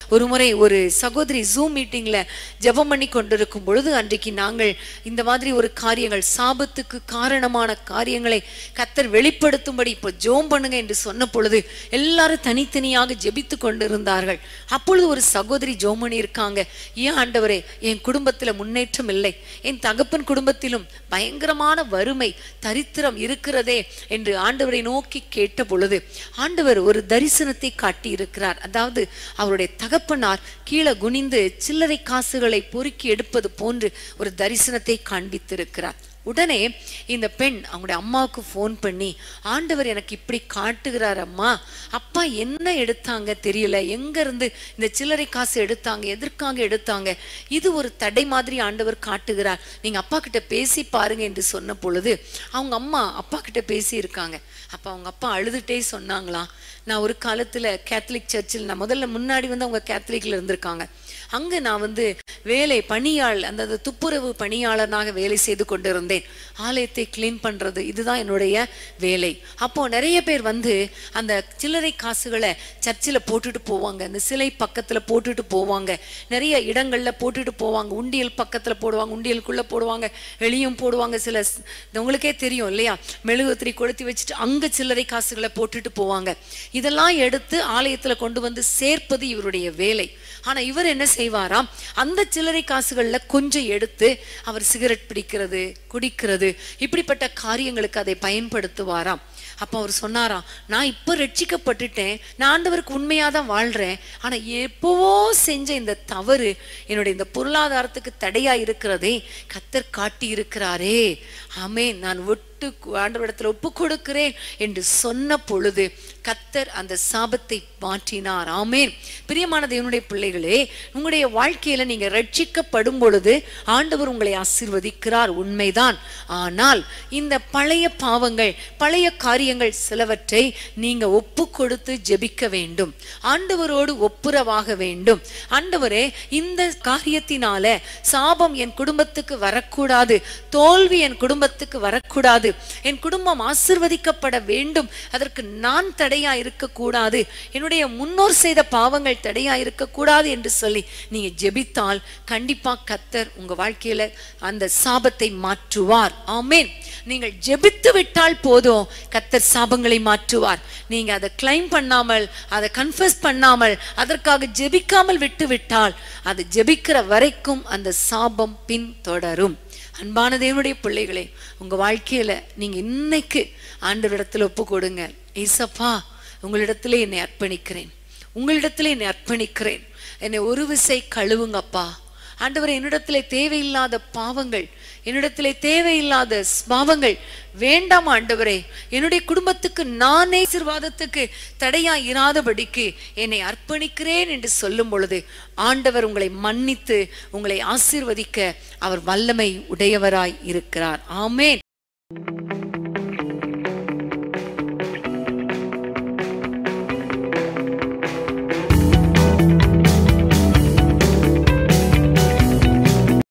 ஒரு முறை ஒரு சகோதரி ஜூம் மீட்டிங்ல ஜெபம் பண்ணி கொண்டிருக்கும் பொழுது அன்றைக்கு நாங்கள் இந்த மாதிரி ஒரு காரியங்கள் சாபத்துக்கு காரணமான காரியங்களை கத்தர் வெளிப்படுத்தும்படி இப்போ ஜோம் பண்ணுங்க என்று சொன்ன பொழுது எல்லாரும் தனித்தனியாக ஜெபித்து கொண்டிருந்தார்கள் அப்பொழுது ஒரு சகோதரி ஜோம் பண்ணி இருக்காங்க ஏன் ஆண்டவரே என் குடும்பத்துல முன்னேற்றம் இல்லை என் தகப்பன் குடும்பத்திலும் பயங்கரமான வறுமை தரித்திரம் இருக்கிறதே என்று ஆண்டவரை நோக்கி கேட்ட பொழுது ஆண்டவர் ஒரு தரிசனத்தை காட்டி இருக்கிறார் அதாவது அவருடைய தகப்பனார் கீழே குனிந்து சில்லறை காசுகளை பொறுக்கி எடுப்பது போன்று ஒரு தரிசனத்தை காண்பித்திருக்கிறார் உடனே இந்த பெண் அவங்களுடைய அம்மாவுக்கு ஃபோன் பண்ணி ஆண்டவர் எனக்கு இப்படி காட்டுகிறார் அம்மா அப்பா என்ன எடுத்தாங்க தெரியல எங்க இருந்து இந்த சில்லறை காசு எடுத்தாங்க எதற்காக எடுத்தாங்க இது ஒரு தடை மாதிரி ஆண்டவர் காட்டுகிறார் நீங்க அப்பா கிட்ட பேசி பாருங்க என்று சொன்ன பொழுது அவங்க அம்மா அப்பா கிட்ட பேசி இருக்காங்க அப்ப அவங்க அப்பா அழுதுட்டே சொன்னாங்களாம் நான் ஒரு காலத்துல கேத்தலிக் சர்ச்சில் நான் முதல்ல முன்னாடி வந்து அவங்க கேத்தலிக்ல இருந்திருக்காங்க அங்க நான் வந்து வேலை பணியாள் அந்த அந்த துப்புரவு பணியாளனாக வேலை செய்து கொண்டிருந்தேன் ஆலயத்தை க்ளீன் பண்றது இதுதான் என்னுடைய வேலை அப்போ நிறைய பேர் வந்து அந்த சில்லறை காசுகளை சர்ச்சில் போட்டுட்டு போவாங்க அந்த சிலை பக்கத்துல போட்டுட்டு போவாங்க நிறைய இடங்கள்ல போட்டுட்டு போவாங்க உண்டியல் பக்கத்துல போடுவாங்க உண்டியலுக்குள்ள போடுவாங்க வெளியும் போடுவாங்க சில ஸ்- இது உங்களுக்கே தெரியும் இல்லையா மெழுகுத்திரி கொளுத்தி வச்சுட்டு அங்க சில்லறை காசுகளை போட்டுட்டு போவாங்க இதெல்லாம் எடுத்து ஆலயத்துல கொண்டு வந்து சேர்ப்பது இவருடைய வேலை ஆனா இவர் என்ன செய்வாராம் அந்த சில்லறை காசுகள்ல கொஞ்சம் எடுத்து அவர் சிகரெட் பிடிக்கிறது குடிக்கிறது இப்படிப்பட்ட காரியங்களுக்கு அதை பயன்படுத்துவாராம் அப்ப அவர் சொன்னாராம் நான் இப்ப ரட்சிக்கப்பட்டுட்டேன் நான் ஆண்டவருக்கு உண்மையா தான் வாழ்றேன் ஆனா எப்பவோ செஞ்ச இந்த தவறு என்னுடைய இந்த பொருளாதாரத்துக்கு தடையா இருக்கிறதே கத்தர் காட்டி இருக்கிறாரே ஆமென் நான் விட்டு ஆண்டவரிடத்துல ஒப்பு கொடுக்கிறேன் என்று சொன்ன பொழுது கத்தர் அந்த சாபத்தை மாற்றினார் ஆமென் பிரியமான தேவனுடைய பிள்ளைகளே உங்களுடைய வாழ்க்கையில நீங்க ரட்சிக்கப்படும் பொழுது ஆண்டவர் உங்களை ஆசீர்வதிக்கிறார் உண்மைதான் ஆனால் இந்த பழைய பாவங்கள் பழைய காரியங்கள் சிலவற்றை நீங்க ஒப்பு கொடுத்து ஜெபிக்க வேண்டும் ஆண்டவரோடு ஒப்புரவாக வேண்டும் ஆண்டவரே இந்த காரியத்தினால சாபம் என் குடும்பத்துக்கு வரக்கூடாது தோல்வி என் குடும்பத்துக்கு வரக்கூடாது என் குடும்பம் ஆசிர்வதிக்கப்பட வேண்டும் அதற்கு நான் தடையா இருக்கக்கூடாது என்னுடைய முன்னோர் செய்த பாவங்கள் தடையா இருக்கக்கூடாது என்று சொல்லி நீங்க ஜெபித்தால் கண்டிப்பா கத்தர் உங்க வாழ்க்கையில அந்த சாபத்தை மாற்றுவார் ஆமென் நீங்கள் ஜெபித்து விட்டால் போதும் கத்தர் சாபங்களை மாற்றுவார் நீங்க அதை கிளைம் பண்ணாமல் அதை கன்ஃபஸ் பண்ணாமல் அதற்காக ஜெபிக்காமல் விட்டு விட்டால் அது ஜெபிக்கிற வரைக்கும் அந்த சாபம் பின் தொடரும் அன்பான தேவனுடைய பிள்ளைகளே உங்க வாழ்க்கையில நீங்க இன்னைக்கு ஆண்டவரிடத்துல ஒப்பு கொடுங்க ஏசப்பா உங்களிடத்திலே என்னை அர்ப்பணிக்கிறேன் உங்களிடத்திலே என்னை அர்ப்பணிக்கிறேன் என்னை ஒரு விசை கழுவுங்கப்பா ஆண்டவரே என்னிடத்திலே தேவையில்லாத பாவங்கள் என்னிடத்திலே தேவையில்லாத பாவங்கள் வேண்டாம் ஆண்டவரே என்னுடைய குடும்பத்துக்கு நானே ஆசீர்வாதத்துக்கு தடையா இராதபடிக்கு என்னை அர்ப்பணிக்கிறேன் என்று சொல்லும் பொழுது ஆண்டவர் உங்களை மன்னித்து உங்களை ஆசீர்வதிக்க அவர் வல்லமை உடையவராய் இருக்கிறார் ஆமென்